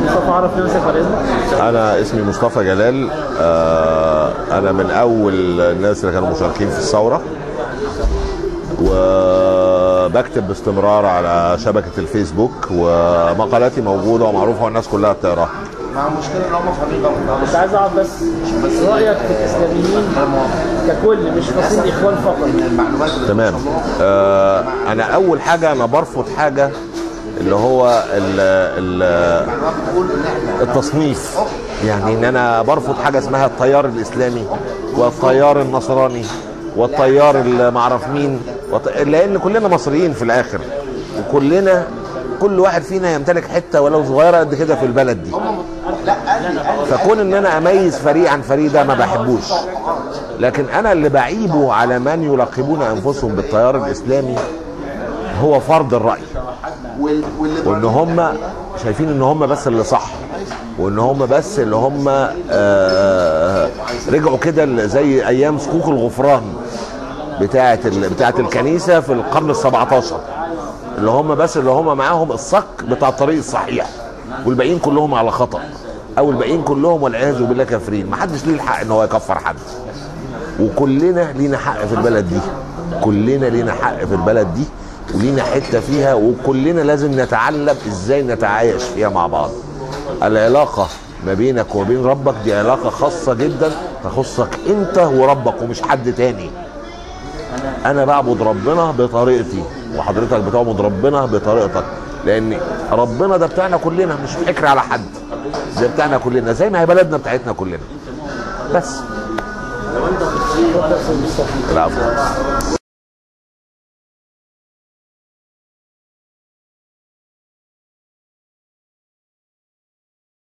مصطفى عرف نفسك بعد اذنك انا اسمي مصطفى جلال آه، انا من اول الناس اللي كانوا مشاركين في الثوره وبكتب باستمرار على شبكه الفيسبوك ومقالاتي موجوده ومعروفه والناس كلها بتقراها مع مشكلة ان هم فاهمين غلط كنت عايز اعرف بس رايك في الاسلاميين ككل مش فصيل اخوان فقط المعلومات اللي تمام آه، انا اول حاجه انا برفض حاجه اللي هو ال ال بتقول ان احنا التصنيف يعني ان انا برفض حاجه اسمها التيار الاسلامي والتيار النصراني والتيار المعرف مين وط- لان كلنا مصريين في الاخر وكلنا كل واحد فينا يمتلك حته ولو صغيره قد كده في البلد دي فكون ان انا اميز فريق عن فريق ده ما بحبوش لكن انا اللي بعيبه على من يلقبون انفسهم بالتيار الاسلامي هو فرض الراي وال- واللي وان هم شايفين ان هم بس اللي صح وان هم بس اللي هم آه رجعوا كده زي ايام صكوك الغفران بتاعه ال- بتاعه الكنيسه في القرن ال17 اللي هم بس اللي هم معاهم الصك بتاع الطريق الصحيح والباقيين كلهم على خطا او الباقيين كلهم والعياذ بالله كافرين ما حدش ليه الحق ان هو يكفر حد وكلنا لينا حق في البلد دي كلنا لينا حق في البلد دي ولينا حته فيها وكلنا لازم نتعلم ازاي نتعايش فيها مع بعض العلاقه ما بينك وبين ربك دي علاقه خاصه جدا تخصك انت وربك ومش حد تاني انا بعبد ربنا بطريقتي وحضرتك بتعبد ربنا بطريقتك لان ربنا ده بتاعنا كلنا مش فكر على حد ده بتاعنا كلنا زي ما هي بلدنا بتاعتنا كلنا بس العفو